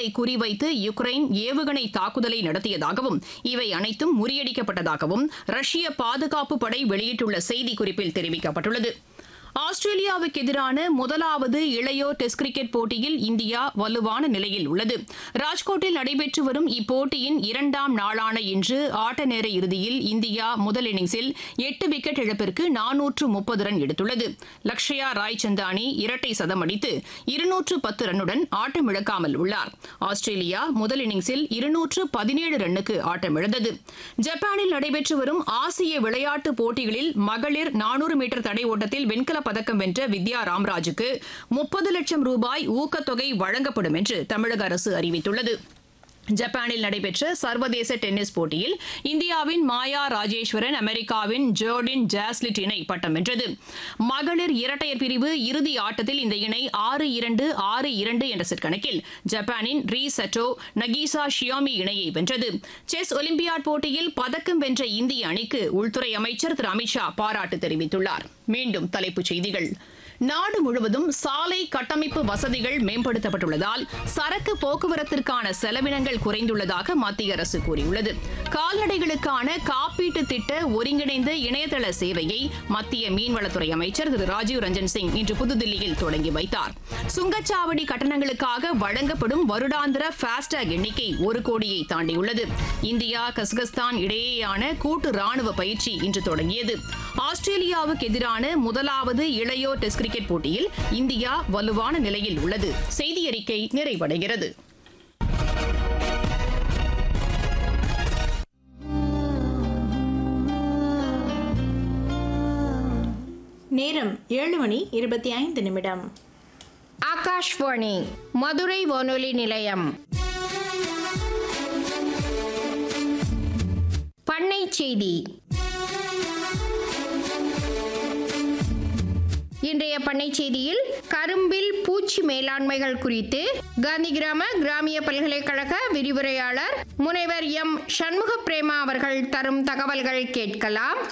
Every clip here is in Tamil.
இலக்குகளை குறிவைத்து யுக்ரைன் ஏவுகணை தாக்குதலை நடத்தியதாகவும் இவை அனைத்தும் முறியடிக்கப்பட்டதாகவும் ரஷ்ய பாதுகாப்பு படை வெளியிட்டுள்ள செய்திக்குறிப்பில் தெரிவிக்கப்பட்டுள்ளது ஆஸ்திரேலியாவுக்கு எதிரான முதலாவது இளையோர் டெஸ்ட் கிரிக்கெட் போட்டியில் இந்தியா வலுவான நிலையில் உள்ளது ராஜ்கோட்டில் நடைபெற்று வரும் இப்போட்டியின் இரண்டாம் நாளான இன்று ஆட்ட நேர இறுதியில் இந்தியா முதல் இன்னிங்ஸில் எட்டு விக்கெட் இழப்பிற்கு நானூற்று முப்பது ரன் எடுத்துள்ளது லக்ஷயா ராய்சந்தானி இரட்டை சதம் அடித்து இருநூற்று பத்து ரன்னுடன் ஆட்டமிழக்காமல் உள்ளார் ஆஸ்திரேலியா முதல் இன்னிங்ஸில் இருநூற்று பதினேழு ரன்னுக்கு ஆட்டமிழந்தது ஜப்பானில் நடைபெற்று வரும் ஆசிய விளையாட்டுப் போட்டிகளில் மகளிர் நானூறு மீட்டர் தடை ஓட்டத்தில் வெண்கலப் பதக்கம் வென்ற வித்யா ராம்ராஜுக்கு முப்பது லட்சம் ரூபாய் ஊக்கத்தொகை வழங்கப்படும் என்று தமிழக அரசு அறிவித்துள்ளது ஜப்பானில் நடைபெற்ற சர்வதேச டென்னிஸ் போட்டியில் இந்தியாவின் மாயா ராஜேஸ்வரன் அமெரிக்காவின் ஜோர்டின் ஜாஸ்லிட் இணை பட்டம் வென்றது மகளிர் இரட்டையர் பிரிவு இறுதி ஆட்டத்தில் இந்த இணை ஆறு இரண்டு ஆறு இரண்டு என்ற செட் கணக்கில் ஜப்பானின் ரீ சட்டோ நகீசா ஷியோமி இணையை வென்றது செஸ் ஒலிம்பியாட் போட்டியில் பதக்கம் வென்ற இந்திய அணிக்கு உள்துறை அமைச்சர் திரு அமித்ஷா பாராட்டு தெரிவித்துள்ளார் மீண்டும் தலைப்புச் செய்திகள் நாடு முழுவதும் சாலை கட்டமைப்பு வசதிகள் மேம்படுத்தப்பட்டுள்ளதால் சரக்கு போக்குவரத்திற்கான செலவினங்கள் குறைந்துள்ளதாக மத்திய அரசு கூறியுள்ளது கால்நடைகளுக்கான காப்பீட்டு திட்ட ஒருங்கிணைந்த இணையதள சேவையை மத்திய மீன்வளத்துறை அமைச்சர் திரு ராஜீவ் ரஞ்சன் சிங் இன்று புதுதில்லியில் தொடங்கி வைத்தார் சுங்கச்சாவடி கட்டணங்களுக்காக வழங்கப்படும் வருடாந்திர ஃபாஸ்டேக் எண்ணிக்கை ஒரு கோடியை தாண்டியுள்ளது இந்தியா கசகஸ்தான் இடையேயான கூட்டு ராணுவ பயிற்சி இன்று தொடங்கியது ஆஸ்திரேலியாவுக்கு எதிரான முதலாவது இளையோர் டெஸ்ட் கிரிக்கெட் போட்டியில் இந்தியா வலுவான நிலையில் உள்ளது செய்தி அறிக்கை நிறைவடைகிறது நேரம் ஏழு மணி இருபத்தி ஐந்து நிமிடம் ஆகாஷ்வாணி மதுரை வானொலி நிலையம் பண்ணை செய்தி இன்றைய பண்ணை செய்தியில் கரும்பில் பூச்சி மேலாண்மைகள் குறித்து காந்தி கிராம கிராமிய பல்கலைக்கழக விரிவுரையாளர் முனைவர் எம் சண்முக பிரேமா அவர்கள் தரும் தகவல்கள் கேட்கலாம்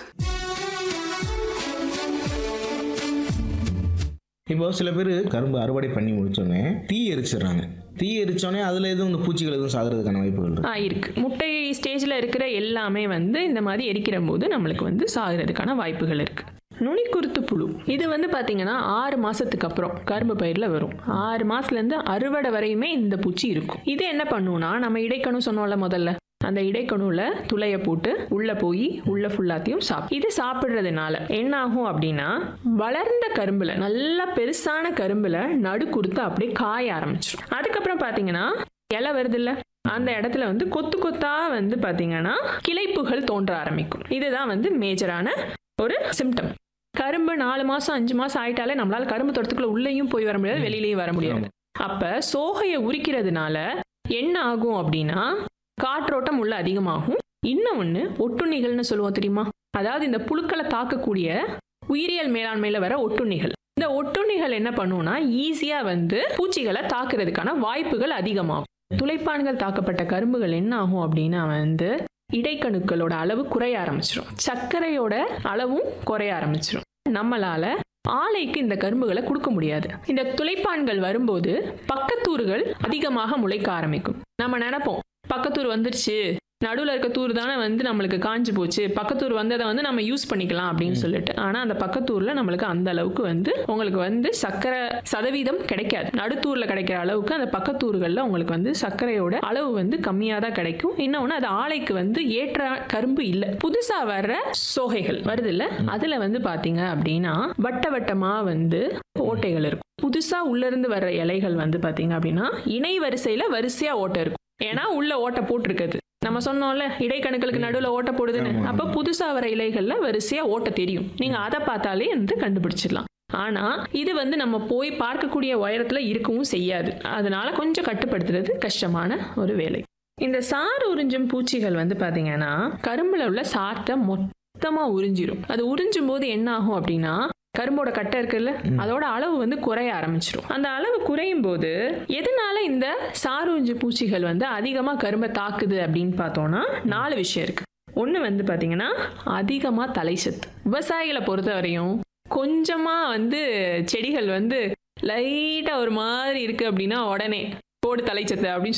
இப்போ சில பேர் கரும்பு அறுவடை பண்ணி முடிச்சோடனே தீ எரிச்சிடுறாங்க தீ எரிச்சோடனே அதில் எதுவும் இந்த பூச்சிகள் எதுவும் சாகிறதுக்கான வாய்ப்புகள் இருக்கு ஆ இருக்கு முட்டை ஸ்டேஜில் இருக்கிற எல்லாமே வந்து இந்த மாதிரி எரிக்கிற போது நம்மளுக்கு வந்து சாகிறதுக்கான வாய்ப்புகள் இருக்கு நுனிக்குருத்து புழு இது வந்து பார்த்தீங்கன்னா ஆறு மாசத்துக்கு அப்புறம் கரும்பு பயிரில் வரும் ஆறு மாசத்துலேருந்து அறுவடை வரையுமே இந்த பூச்சி இருக்கும் இது என்ன பண்ணுவோம்னா நம்ம இடைக்கணும் சொன்னோம்ல முதல்ல அந்த இடைக்கணுல துளைய போட்டு உள்ள போய் உள்ள ஃபுல்லாத்தையும் சாப்பிடும் இது சாப்பிட்றதுனால என்ன ஆகும் அப்படின்னா வளர்ந்த கரும்புல நல்லா பெருசான கரும்புல நடுக்குருத்து அப்படியே காய ஆரம்பிச்சிடும் அதுக்கப்புறம் பார்த்தீங்கன்னா இலை வருதுல்ல அந்த இடத்துல வந்து கொத்து கொத்தா வந்து பார்த்தீங்கன்னா கிளைப்புகள் தோன்ற ஆரம்பிக்கும் இதுதான் வந்து மேஜரான ஒரு சிம்டம் கரும்பு நாலு மாசம் அஞ்சு மாசம் ஆயிட்டாலே நம்மளால கரும்பு தோட்டத்துக்குள்ள உள்ளேயும் போய் வர முடியாது வெளியிலயும் வர முடியாது அப்ப சோகையை உரிக்கிறதுனால என்ன ஆகும் அப்படின்னா காற்றோட்டம் உள்ள அதிகமாகும் இன்னொன்னு ஒட்டுண்ணிகள்னு சொல்லுவோம் தெரியுமா அதாவது இந்த புழுக்களை தாக்கக்கூடிய உயிரியல் மேலாண்மையில வர ஒட்டுண்ணிகள் இந்த ஒட்டுண்ணிகள் என்ன பண்ணும்னா ஈஸியா வந்து பூச்சிகளை தாக்குறதுக்கான வாய்ப்புகள் அதிகமாகும் துளைப்பான்கள் தாக்கப்பட்ட கரும்புகள் என்ன ஆகும் அப்படின்னா வந்து இடைக்கணுக்களோட அளவு குறைய ஆரம்பிச்சிடும் சர்க்கரையோட அளவும் குறைய ஆரம்பிச்சிடும் நம்மளால ஆலைக்கு இந்த கரும்புகளை கொடுக்க முடியாது இந்த துளைப்பான்கள் வரும்போது பக்கத்தூறுகள் அதிகமாக முளைக்க ஆரம்பிக்கும் நம்ம நினைப்போம் பக்கத்தூர் வந்துருச்சு நடுவில் இருக்க தூர் தானே வந்து நம்மளுக்கு காஞ்சு போச்சு பக்கத்தூர் வந்ததை வந்து நம்ம யூஸ் பண்ணிக்கலாம் அப்படின்னு சொல்லிட்டு ஆனால் அந்த பக்கத்தூரில் நம்மளுக்கு அந்த அளவுக்கு வந்து உங்களுக்கு வந்து சர்க்கரை சதவீதம் கிடைக்காது நடுத்தூரில் கிடைக்கிற அளவுக்கு அந்த பக்கத்தூர்களில் உங்களுக்கு வந்து சர்க்கரையோட அளவு வந்து கம்மியாக தான் கிடைக்கும் இன்னொன்று அது ஆலைக்கு வந்து ஏற்ற கரும்பு இல்லை புதுசாக வர்ற சோகைகள் வருது இல்லை அதில் வந்து பார்த்தீங்க அப்படின்னா வட்ட வட்டமாக வந்து ஓட்டைகள் இருக்கும் புதுசா உள்ள இருந்து வர்ற இலைகள் வந்து பாத்தீங்க அப்படின்னா இணை வரிசையில வரிசையா ஓட்டை இருக்கும் ஏன்னா உள்ள ஓட்டை போட்டிருக்குது நம்ம சொன்னோம்ல இடைக்கணுக்களுக்கு நடுவில் ஓட்டை போடுதுன்னு அப்ப புதுசா வர இலைகள்ல வரிசையா ஓட்டை தெரியும் நீங்க அதை பார்த்தாலே வந்து கண்டுபிடிச்சிடலாம் ஆனா இது வந்து நம்ம போய் பார்க்கக்கூடிய உயரத்துல இருக்கவும் செய்யாது அதனால கொஞ்சம் கட்டுப்படுத்துறது கஷ்டமான ஒரு வேலை இந்த சாறு உறிஞ்சும் பூச்சிகள் வந்து பாத்தீங்கன்னா கரும்புல உள்ள சார்ட்டை மொத்தமா உறிஞ்சிரும் அது உறிஞ்சும் போது என்ன ஆகும் அப்படின்னா கரும்போட கட்டை இருக்குல்ல அதோட அளவு வந்து குறைய ஆரம்பிச்சிடும் அந்த அளவு குறையும் போது எதனால இந்த சாரூஞ்சு பூச்சிகள் வந்து அதிகமா கரும்பை தாக்குது அப்படின்னு பார்த்தோம்னா நாலு விஷயம் இருக்கு ஒன்று வந்து பார்த்தீங்கன்னா அதிகமாக தலை சத்து விவசாயிகளை பொறுத்த வரையும் கொஞ்சமாக வந்து செடிகள் வந்து லைட்டாக ஒரு மாதிரி இருக்கு அப்படின்னா உடனே போடு தலைச்சத்து அப்படின்னு